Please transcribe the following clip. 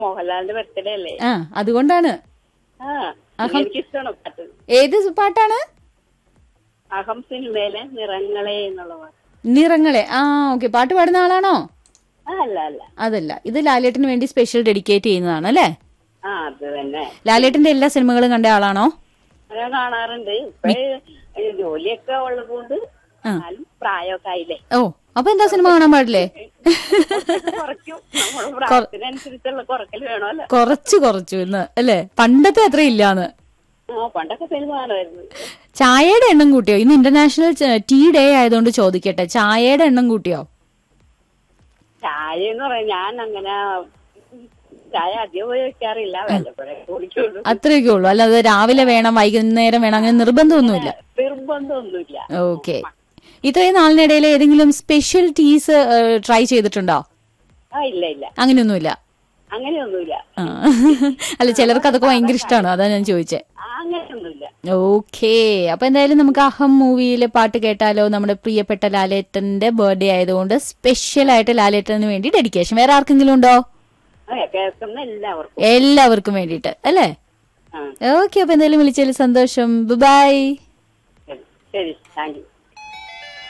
മോഹൻലാലിന്റെ ബർത്ത്ഡേ അല്ലേ ആ അതുകൊണ്ടാണ് ആ അഹം. എനിക്കിഷ്ടമാണ് പാട്ട് ഏത് പാട്ടാണ് അഹം സിനിമയിലെ നിറങ്ങളെ എന്നുള്ള പാട്ട് നിറങ്ങളെ ആ ഓക്കെ പാട്ട് പാടുന്ന ആളാണോ ആ അല്ല അല്ല അതല്ല ഇത് ലാലേട്ടന് വേണ്ടി സ്പെഷ്യൽ ഡെഡിക്കേറ്റ് ചെയ്യുന്നതാണ് അല്ലേ ആ അത് തന്നെ ലാലേട്ടന്റെ എല്ലാ സിനിമകളും കണ്ട ആളാണോ ഞാൻ കാണാറുണ്ട് ഇപ്പൊ ഈ ജോലിയൊക്കെ ഉള്ളതുകൊണ്ട് ആ. എന്നാലും പ്രായമൊക്കെ ആയില്ലേ ഓ അപ്പൊ എന്താ സിനിമ കാണാൻ പാടില്ലേ കുറയ്ക്കും നമ്മുടെ പ്രായത്തിനനുസരിച്ചുള്ള കുറക്കൽ വേണമല്ലോ കുറച്ച് കുറച്ചു ഇന്ന് അല്ലേ പണ്ടത്തെ അത്ര ഇല്ലാന്ന് ആ പണ്ടൊക്കെ സിനിമ കാണുമായിരുന്നു ചായയുടെ എണ്ണം കൂട്ടിയോ ഇന്ന് ഇന്റർനാഷണൽ ടീ ഡേ ആയതുകൊണ്ട് ചോദിക്കട്ടെ ചായയുടെ എണ്ണം കൂട്ടിയോ ചായ എന്ന് പറയാൻ ഞാൻ അങ്ങനെ ചായ അധികം ഉപയോഗിക്കാറില്ല വല്ലപ്പോഴൊക്കെ കുടിക്കുള്ളൂ അത്രയൊക്കെ ഉള്ളൂ അല്ലാതെ രാവിലെ വേണം വൈകുന്നേരം വേണം അങ്ങനെ നിർബന്ധമൊന്നുമില്ല നിർബന്ധമൊന്നുമില്ല ഓക്കെ ഇത്രയും നാളിനിടയിൽ ഏതെങ്കിലും സ്പെഷ്യൽ ടീസ് ട്രൈ ചെയ്തിട്ടുണ്ടോ ആ ഇല്ല ഇല്ല അങ്ങനെയൊന്നുമില്ല അങ്ങനെയൊന്നുമില്ല ആ. അല്ല ചിലർക്ക് അതൊക്കെ ഭയങ്കര ഇഷ്ടമാണ് അതാ ഞാൻ ചോദിച്ചേ ആ, അങ്ങനെയൊന്നുമില്ല ഓക്കേ അപ്പൊ എന്തായാലും നമുക്ക് അഹം മൂവിയിലെ പാട്ട് കേട്ടാലോ നമ്മുടെ പ്രിയപ്പെട്ട ലാലേട്ടന്റെ ബർത്ത്ഡേ ആയതുകൊണ്ട് സ്പെഷ്യൽ ആയിട്ട് ലാലേട്ടന് വേണ്ടി ഡെഡിക്കേഷൻ വേറെ ആർക്കെങ്കിലും ഉണ്ടോ ആ, കേൾക്കുന്ന എല്ലാവർക്കും എല്ലാവർക്കും വേണ്ടിയിട്ട് അല്ലേ ആ ഓക്കെ അപ്പൊ എന്തായാലും വിളിച്ചതിൽ സന്തോഷം ബൈ ശരി ശരി താങ്ക് യു